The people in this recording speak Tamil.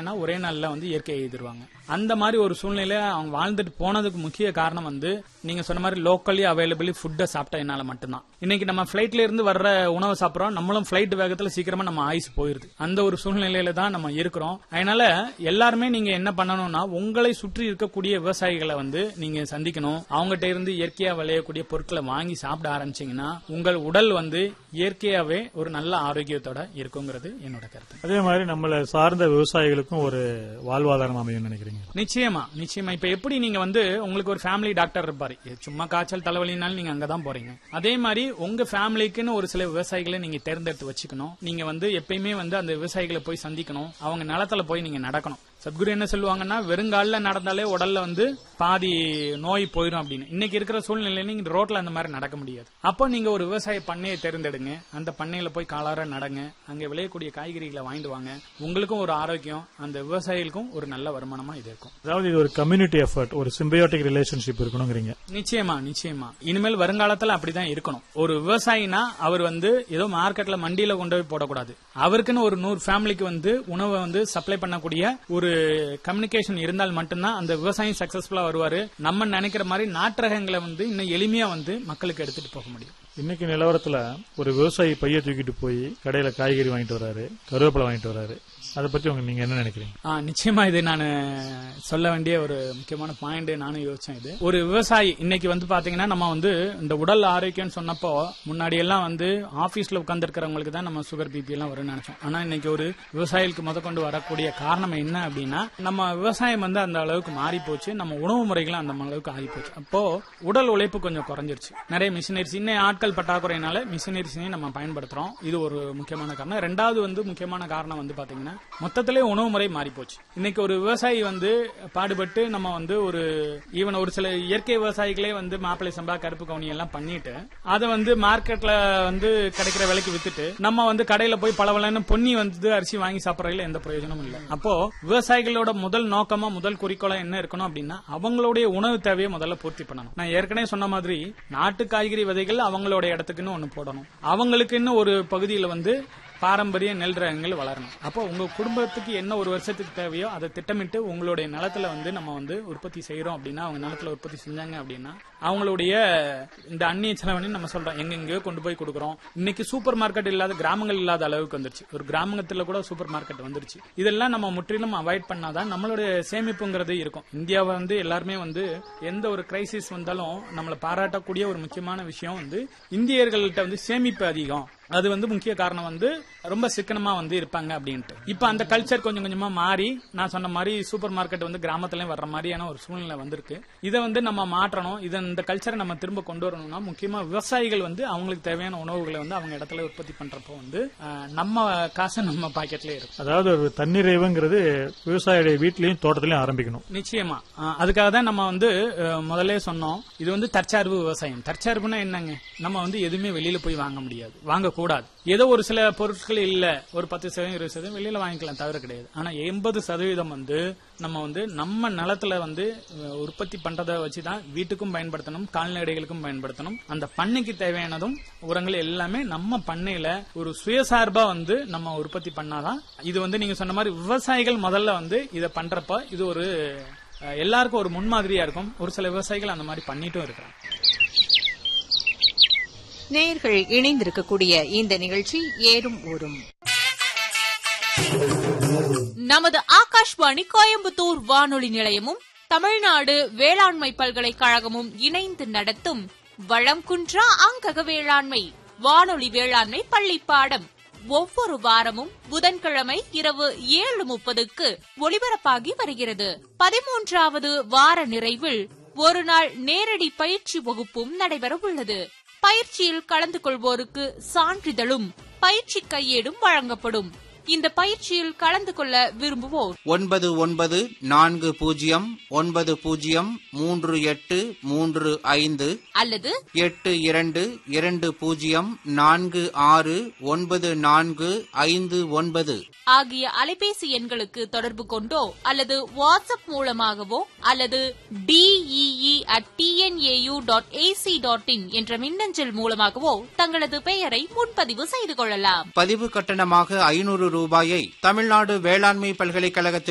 நினைச்சாங்கன்னா ஒரே நாள்ல வந்து இயற்கை எழுதிருவாங்க அந்த மாதிரி ஒரு சூழ்நிலையில அவங்க வாழ்ந்துட்டு போனதுக்கு முக்கிய காரணம் வந்து நீங்க சொன்ன மாதிரி லோக்கலி அவைலபிளி ஃபுட்டை சாப்பிட்டதுனால மட்டும்தான் இன்னைக்கு நம்ம ஃபிளைட்ல இருந்து வர்ற உணவை சாப்பிடுறோம் நம்மளும் ஃபிளைட் வேகத்துல சீக்கிரமா நம்ம ஆயுசு போயிருது அந்த ஒரு சூழ்நிலையில தான் நம்ம இருக்கிறோம் அதனால எல்லாருமே நீங்க என்ன பண்ணணும்னா உங்களை சுற்றி இருக்கக்கூடிய விவசாயிகளை வந்து நீங்க சந்திக்கணும் அவங்ககிட்ட இருந்து இயற்கையா விளையக்கூடிய பொருட்களை வாங்கி சாப்பிட ஆரம்பிச்சீங்கன்னா உங்கள் உடல் வந்து இயற்கையாவே ஒரு நல்ல ஆரோக்கியத்தோட இருக்குங்கிறது என்னோட கருத்து அதே மாதிரி நம்மள சார்ந்த விவசாயிகளுக்கும் ஒரு வாழ்வாதாரம் அமையும் நினைக்கிறீங்க நிச்சயமா நிச்சயமா இப்ப எப்படி நீங்க வந்து உங்களுக்கு ஒரு ஃபேமிலி டாக்டர் இருப்பாரு இது சும்மா காய்ச்சல் தலைவலினாலும் நீங்க அங்கதான் போறீங்க அதே மாதிரி உங்க ஃபேமிலிக்குன்னு ஒரு சில விவசாயிகளை நீங்க தேர்ந்தெடுத்து வச்சுக்கணும் நீங்க வந்து எப்பயுமே வந்து அந்த விவசாயிகளை போய் சந்திக்கணும் அவங்க நிலத்துல போய் நீங்க நடக்கணும் சத்குரு என்ன சொல்லுவாங்கன்னா வெறுங்கால்ல நடந்தாலே உடல்ல வந்து பாதி நோய் போயிடும் அப்படின்னு இன்னைக்கு இருக்கிற சூழ்நிலையில நீங்க ரோட்ல அந்த மாதிரி நடக்க முடியாது அப்போ நீங்க ஒரு விவசாய பண்ணையை தேர்ந்தெடுங்க அந்த பண்ணையில போய் காலார நடங்க அங்க விளையக்கூடிய காய்கறிகளை வாங்கிட்டு வாங்க உங்களுக்கும் ஒரு ஆரோக்கியம் அந்த விவசாயிகளுக்கும் ஒரு நல்ல வருமானமா இது இருக்கும் அதாவது இது ஒரு கம்யூனிட்டி எஃபர்ட் ஒரு சிம்பியோட்டிக் ரிலேஷன்ஷிப் இருக்கணுங்கிறீங்க நிச்சயமா நிச்சயமா இனிமேல் வருங்காலத்துல அப்படிதான் இருக்கணும் ஒரு விவசாயினா அவர் வந்து ஏதோ மார்க்கெட்ல மண்டியில கொண்டு போய் போடக்கூடாது அவருக்குன்னு ஒரு நூறு ஃபேமிலிக்கு வந்து உணவை வந்து சப்ளை பண்ணக்கூடிய ஒரு கம்யூனிகேஷன் இருந்தால் மட்டும்தான் அந்த விவசாயி சக்சஸ்ஃபுல்லா வருவாரு நம்ம நினைக்கிற மாதிரி நாட்டரகங்களை வந்து இன்னும் எளிமையா வந்து மக்களுக்கு எடுத்துட்டு போக முடியும் இன்னைக்கு நிலவரத்துல ஒரு விவசாயி பைய தூக்கிட்டு போய் கடையில காய்கறி வாங்கிட்டு வராரு கருவேப்பிலை வாங்கிட்டு வராரு அதை பத்தி உங்க நீங்க என்ன நினைக்கிறீங்க ஆ, நிச்சயமா இது நான் சொல்ல வேண்டிய ஒரு முக்கியமான பாயிண்ட் நானும் யோசிச்சேன் இது ஒரு விவசாயி இன்னைக்கு வந்து பாத்தீங்கன்னா நம்ம வந்து இந்த உடல் ஆரோக்கியம்னு சொன்னப்போ முன்னாடி எல்லாம் வந்து ஆபீஸ்ல உட்கார்ந்து இருக்கிறவங்களுக்கு தான் நம்ம சுகர் பிபி எல்லாம் வரும்னு நினைச்சோம் ஆனா இன்னைக்கு ஒரு விவசாயிகளுக்கு முதற்கொண்டு வரக்கூடிய காரணம் என்ன அப்படின்னா நம்ம விவசாயம் வந்து அந்த அளவுக்கு மாறி போச்சு நம்ம உணவு முறைகளும் அந்த அளவுக்கு ஆகி போச்சு அப்போ உடல் உழைப்பு கொஞ்சம் குறைஞ்சிருச்சு நிறைய மிஷினரிஸ் இன்னும் ஆட்கள் பற்றாக்குறையினால மிஷினரிஸையும் நம்ம பயன்படுத்துறோம் இது ஒரு முக்கியமான காரணம் ரெண்டாவது வந்து முக்கியமான காரணம் வந்து பாத்தீங்கன்னா மொத்தத்திலே உணவு முறை மாறி போச்சு இன்னைக்கு ஒரு விவசாயி வந்து பாடுபட்டு நம்ம வந்து ஒரு ஈவன் ஒரு சில இயற்கை விவசாயிகளே வந்து மாப்பிள்ளை சம்பா கருப்பு கவுனி எல்லாம் பண்ணிட்டு அதை வந்து மார்க்கெட்ல வந்து கிடைக்கிற விலைக்கு வித்துட்டு நம்ம வந்து கடையில போய் பளபளன்னு பொன்னி வந்து அரிசி வாங்கி சாப்பிடறதுல எந்த பிரயோஜனமும் இல்லை அப்போ விவசாயிகளோட முதல் நோக்கமா முதல் குறிக்கோளா என்ன இருக்கணும் அப்படின்னா அவங்களுடைய உணவு தேவையை முதல்ல பூர்த்தி பண்ணணும் நான் ஏற்கனவே சொன்ன மாதிரி நாட்டு காய்கறி விதைகள் அவங்களோட இடத்துக்குன்னு ஒண்ணு போடணும் அவங்களுக்குன்னு ஒரு பகுதியில வந்து பாரம்பரிய நெல் ரகங்கள் வளரணும் அப்போ உங்க குடும்பத்துக்கு என்ன ஒரு வருஷத்துக்கு தேவையோ அதை திட்டமிட்டு உங்களுடைய நிலத்துல வந்து நம்ம வந்து உற்பத்தி செய்யறோம் அப்படின்னா அவங்க நிலத்துல உற்பத்தி செஞ்சாங்க அப்படின்னா அவங்களுடைய இந்த அந்நிய செலவனி நம்ம சொல்றோம் எங்கெங்கயோ கொண்டு போய் கொடுக்குறோம் இன்னைக்கு சூப்பர் மார்க்கெட் இல்லாத கிராமங்கள் இல்லாத அளவுக்கு வந்துருச்சு ஒரு கிராமத்துல கூட சூப்பர் மார்க்கெட் வந்துருச்சு இதெல்லாம் நம்ம முற்றிலும் அவாய்ட் பண்ணாதான் நம்மளுடைய சேமிப்புங்கிறது இருக்கும் இந்தியாவை வந்து எல்லாருமே வந்து எந்த ஒரு கிரைசிஸ் வந்தாலும் நம்மளை பாராட்டக்கூடிய ஒரு முக்கியமான விஷயம் வந்து இந்தியர்கள்ட்ட வந்து சேமிப்பு அதிகம் அது வந்து முக்கிய காரணம் வந்து ரொம்ப சிக்கனமா வந்து இருப்பாங்க அப்படின்ட்டு இப்ப அந்த கல்ச்சர் கொஞ்சம் கொஞ்சமா மாறி நான் சொன்ன மாதிரி சூப்பர் மார்க்கெட் வந்து கிராமத்துலயும் வர்ற மாதிரியான ஒரு சூழ்நிலை வந்திருக்கு இதை வந்து நம்ம மாற்றணும் இதை இந்த கல்ச்சரை நம்ம திரும்ப கொண்டு வரணும்னா முக்கியமா விவசாயிகள் வந்து அவங்களுக்கு தேவையான உணவுகளை வந்து அவங்க இடத்துல உற்பத்தி பண்றப்போ வந்து அஹ், நம்ம காசு நம்ம பாக்கெட்லயே இருக்கும் அதாவது ஒரு தன்னிறைவுங்கிறது விவசாயியுடைய வீட்லயும் தோட்டத்திலயும் ஆரம்பிக்கணும் நிச்சயமா அஹ், அதுக்காக தான் நம்ம வந்து அஹ், முதல்ல சொன்னோம் இது வந்து தற்சார்பு விவசாயம் தற்சார்புனா என்னங்க நம்ம வந்து எதுவுமே வெளியில போய் வாங்க முடியாது வாங்க கூடாது ஏதோ ஒரு சில பொருட்கள் இல்ல ஒரு பத்து சதவீதம் இருபது சதவீதம் வெளியில வாங்கிக்கலாம் தவிர கிடையாது ஆனா எண்பது சதவீதம் வந்து நம்ம வந்து நம்ம நிலத்துல வந்து அஹ், உற்பத்தி பண்றதை வச்சுதான் வீட்டுக்கும் பயன்படுத்தணும் கால்நடைகளுக்கும் பயன்படுத்தணும் அந்த பண்ணைக்கு தேவையானதும் உரங்கள் எல்லாமே நம்ம பண்ணையில ஒரு சுயசார்பா வந்து நம்ம உற்பத்தி பண்ணாதான் இது வந்து நீங்க சொன்ன மாதிரி விவசாயிகள் முதல்ல வந்து இதை பண்றப்ப இது ஒரு அஹ், எல்லாருக்கும் ஒரு முன்மாதிரியா இருக்கும் ஒரு சில விவசாயிகள் அந்த மாதிரி பண்ணிட்டும் இருக்கிறாங்க நேயர்கள் இணைந்திருக்கக்கூடிய இந்த நிகழ்ச்சி ஏறும் ஊரும் நமது ஆகாஷ்வாணி கோயம்புத்தூர் வானொலி நிலையமும் தமிழ்நாடு வேளாண்மை பல்கலைக்கழகமும் இணைந்து நடத்தும் வளம் குன்றா அங்கக வேளாண்மை வானொலி வேளாண்மை பள்ளி பாடம் ஒவ்வொரு வாரமும் புதன்கிழமை இரவு ஏழு முப்பதுக்கு ஒளிபரப்பாகி வருகிறது பதிமூன்றாவது வார நிறைவில் ஒரு நாள் நேரடி பயிற்சி வகுப்பும் நடைபெற உள்ளது பயிற்சியில் கலந்து கொள்வோருக்கு சான்றிதழும் பயிற்சி கையேடும் வழங்கப்படும் இந்த பயிற்சியில் கலந்து கொள்ள விரும்புவோர் ஒன்பது ஒன்பது நான்கு பூஜ்ஜியம் ஒன்பது பூஜ்ஜியம் மூன்று எட்டு மூன்று ஐந்து அல்லது எட்டு இரண்டு இரண்டு பூஜ்ஜியம் நான்கு ஆறு ஒன்பது நான்கு ஐந்து ஒன்பது ஆகிய அலைபேசி எண்களுக்கு தொடர்பு கொண்டோ அல்லது வாட்ஸ்அப் மூலமாகவோ அல்லது DEE at TNAU dot AC dot in என்ற மின்னஞ்சல் மூலமாகவோ தங்களது பெயரை முன்பதிவு செய்து கொள்ளலாம் பதிவு கட்டணமாக ஐநூறு ரூபாயை தமிழ்நாடு வேளாண்மை பல்கலைக்கழகத்தில்